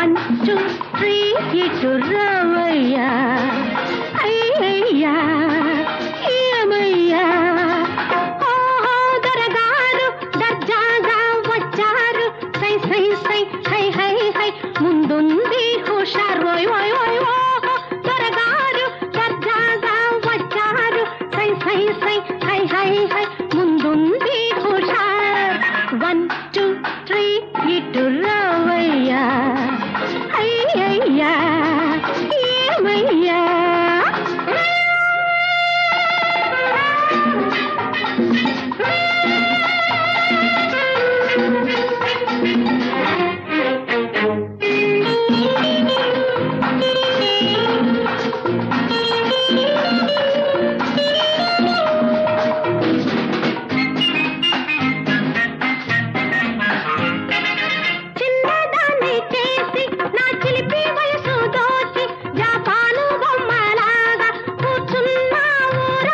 one two three ఇటు రావయ్యా అయ్యయ్యా ఏమయ్యా ఓహో దొరగారు దర్జాగా వచ్చారు సై సై సై హై హై హై ముందుంది హుషార్ ఓయ్ ఓయ్ ఓయ్ ఓహో దొరగారు దర్జాగా వచ్చారు సై సై సై హై హై హై ముందుంది హుషార్ వన్ టూ త్రీ ఇటు రావయ్యా అయ్యయ్యా ఏమయ్యా చిన్నదాన్ని చేసి నా చిలిపి వయసు దోచి జాపాను బొమ్మలాగా కూర్చున్నావురా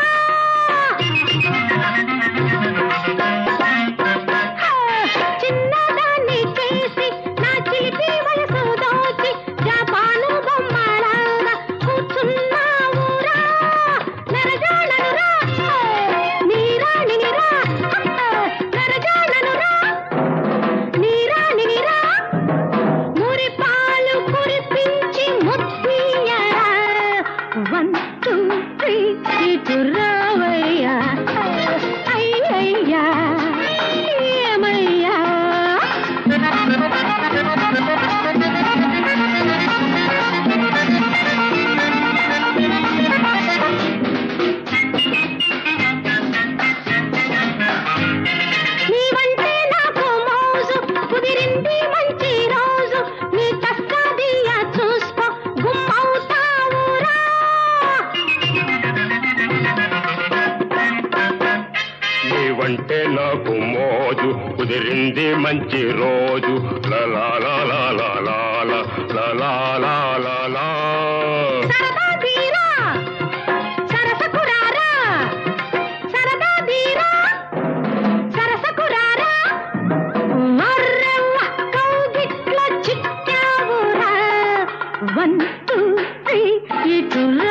చిన్నదాన్ని చేసి నా చిలిపి వయసు దోచి జాపాను బొమ్మలాగా కూర్చున్నావురా నరజాడనురా నీరాణినిరా నరజాడనురా నీరాణినిరా మురి పాలు కురిపించి ముత్తియరా వన్ టూ త్రీ ఇటు రావయ్యా అయ్యయ్యా ఏమయ్యా నీవంటే నాకు మోజు కుదిరింది మంచి రోజు నీ కస్కదియా చూసుకో గుమ్మవుతావురా నీవంటే నాకు మోజు కుదిరింది మంచి రోజు లలా లాలా లాలా లాలా లాలా సరదా తీరా సరసకురారా సరదా తీరా సరసకురారా మర్రెవ్వ కౌగిట్లో చిక్కావురా వన్ టూ త్రీ ఇటు